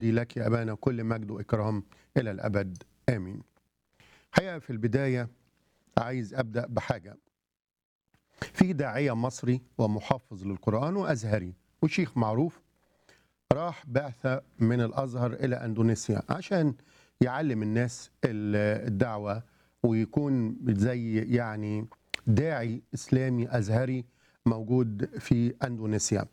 دي لك يا أبانا كل مجد وإكرام إلى الأبد آمين حقيقة في البداية عايز أبدأ بحاجة في داعية مصري ومحفظ للقرآن وأزهري وشيخ معروف راح بعثة من الأزهر إلى أندونيسيا عشان يعلم الناس ال- الدعوة ويكون زي يعني داعي إسلامي أزهري موجود في أندونيسيا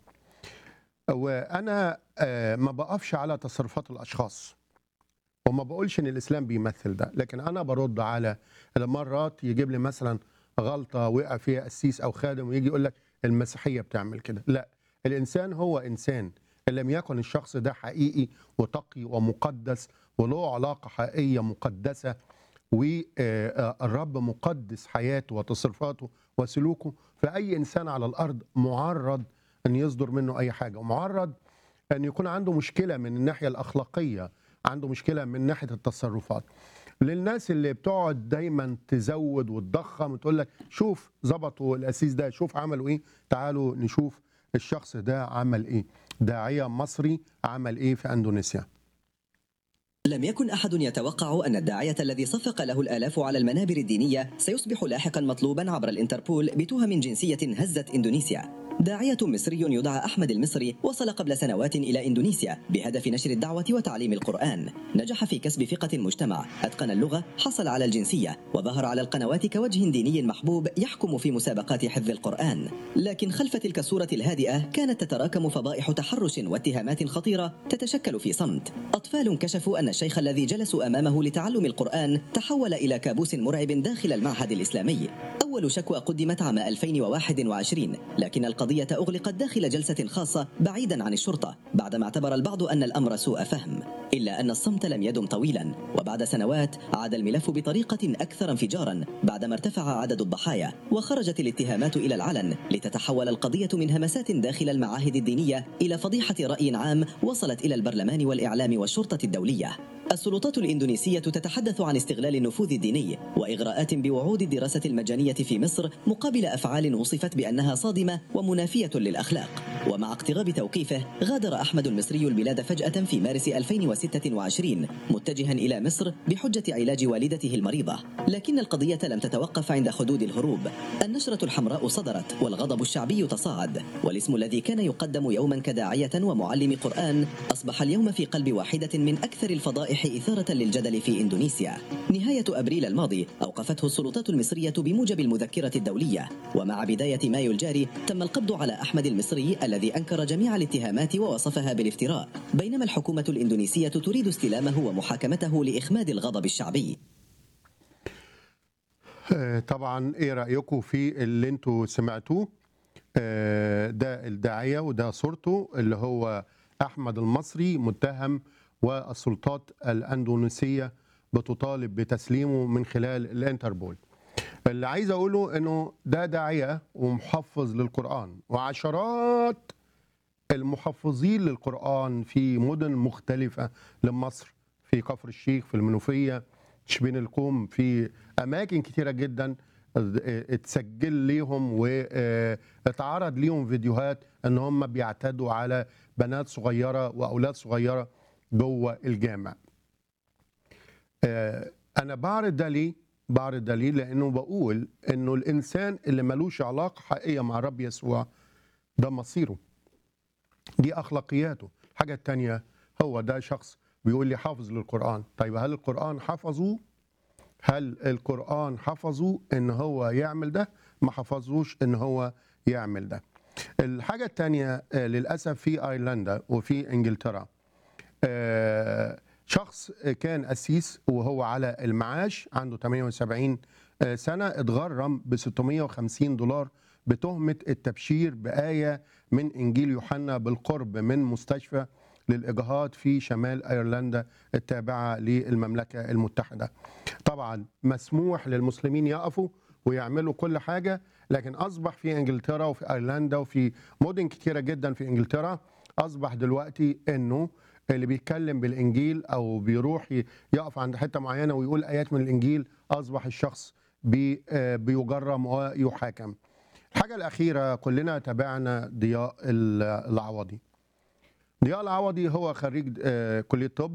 وأنا آه، ما بقفش على تصرفات الأشخاص وما بقولش ان الاسلام بيمثل ده لكن انا برد على مرات يجيب لي مثلا غلطه وقع فيها قسيس او خادم ويجي يقول لك المسيحيه بتعمل كده لا الانسان هو انسان ان لم يكن الشخص ده حقيقي وتقي ومقدس وله علاقه حقيقيه مقدسه والرب مقدس حياته وتصرفاته وسلوكه فاي انسان على الارض معرض ان يصدر منه اي حاجه ومعرض ان يكون عنده مشكله من الناحيه الاخلاقيه عنده مشكله من ناحيه التصرفات للناس اللي بتقعد دايما تزود وتضخم وتقول لك شوف ظبطوا الاسيس ده شوف عملوا ايه تعالوا نشوف الشخص ده عمل ايه داعيه مصري عمل ايه في اندونيسيا لم يكن أحد يتوقع أن الداعية الذي صفق له الآلاف على المنابر الدينية سيصبح لاحقا مطلوبا عبر الانتربول بتهم جنسية هزت إندونيسيا داعية مصري يدعى أحمد المصري وصل قبل سنوات إلى إندونيسيا بهدف نشر الدعوة وتعليم القرآن نجح في كسب ثقة المجتمع أتقن اللغة حصل على الجنسية وظهر على القنوات كوجه ديني محبوب يحكم في مسابقات حفظ القرآن لكن خلف تلك الصورة الهادئة كانت تتراكم فضائح تحرش واتهامات خطيرة تتشكل في صمت أطفال كشفوا أن الشيخ الذي جلسوا أمامه لتعلم القرآن تحول إلى كابوس مرعب داخل المعهد الإسلامي أول شكوى قدمت عام 2021 لكن القضية أغلقت داخل جلسة خاصة بعيدا عن الشرطة بعدما اعتبر البعض أن الأمر سوء فهم إلا أن الصمت لم يدم طويلا وبعد سنوات عاد الملف بطريقة أكثر انفجارا بعدما ارتفع عدد الضحايا وخرجت الاتهامات إلى العلن لتتحول القضية من همسات داخل المعاهد الدينية إلى فضيحة رأي عام وصلت إلى البرلمان والإعلام والشرطة الدولية السلطات الإندونيسية تتحدث عن استغلال النفوذ الديني وإغراءات بوعود الدراسة المجانية في مصر مقابل أفعال وصفت بأنها صادمة ومنافية للأخلاق ومع اقتراب توقيفه غادر أحمد المصري البلاد فجأة في مارس 2026 متجها إلى مصر بحجة علاج والدته المريضة لكن القضية لم تتوقف عند حدود الهروب النشرة الحمراء صدرت والغضب الشعبي تصاعد والاسم الذي كان يقدم يوما كداعية ومعلم قرآن أصبح اليوم في قلب واحدة من أكثر الفضائح إثارة للجدل في إندونيسيا نهاية أبريل الماضي أوقفته السلطات المصرية بموجب المذكرة الدولية ومع بداية مايو الجاري تم القبض على أحمد المصري الذي أنكر جميع الاتهامات ووصفها بالافتراء بينما الحكومة الإندونيسية تريد استلامه ومحاكمته لإخماد الغضب الشعبي آه، طبعا ايه رايكم في اللي انتوا سمعتوه آه، ده الداعيه وده صورته اللي هو احمد المصري متهم والسلطات الاندونيسيه بتطالب بتسليمه من خلال الانتربول اللي عايز اقوله انه ده داعيه ومحفظ للقران وعشرات المحفظين للقران في مدن مختلفه لمصر في كفر الشيخ في المنوفيه شبين القوم في اماكن كتيره جدا اتسجل ليهم واتعرض ليهم فيديوهات ان هم بيعتدوا على بنات صغيره واولاد صغيره جوه الجامع. آه، انا بعرض ده ليه؟ بعرض ده ليه؟ لانه بقول انه الانسان اللي ملوش علاقه حقيقيه مع الرب يسوع ده مصيره. دي اخلاقياته. الحاجه الثانيه هو ده شخص بيقول لي حافظ للقران، طيب هل القران حفظه؟ هل القرآن حفظه ان هو يعمل ده؟ ما حفظوش ان هو يعمل ده. الحاجة الثانية للأسف في أيرلندا وفي إنجلترا آه، شخص كان أسيس وهو على المعاش عنده 78 سنة اتغرم ب 650 دولار بتهمة التبشير بآية من إنجيل يوحنا بالقرب من مستشفى للإجهاض في شمال أيرلندا التابعة للمملكة المتحدة طبعا مسموح للمسلمين يقفوا ويعملوا كل حاجة لكن أصبح في إنجلترا وفي أيرلندا وفي مدن كتيرة جدا في إنجلترا أصبح دلوقتي أنه اللي بيتكلم بالإنجيل أو بيروح ي- يقف عند حتة معينة ويقول آيات من الإنجيل أصبح الشخص بي آه، بيجرم ويحاكم الحاجة الأخيرة كلنا تابعنا ضياء ال- العوضي ضياء العوضي هو خريج آه، كليه طب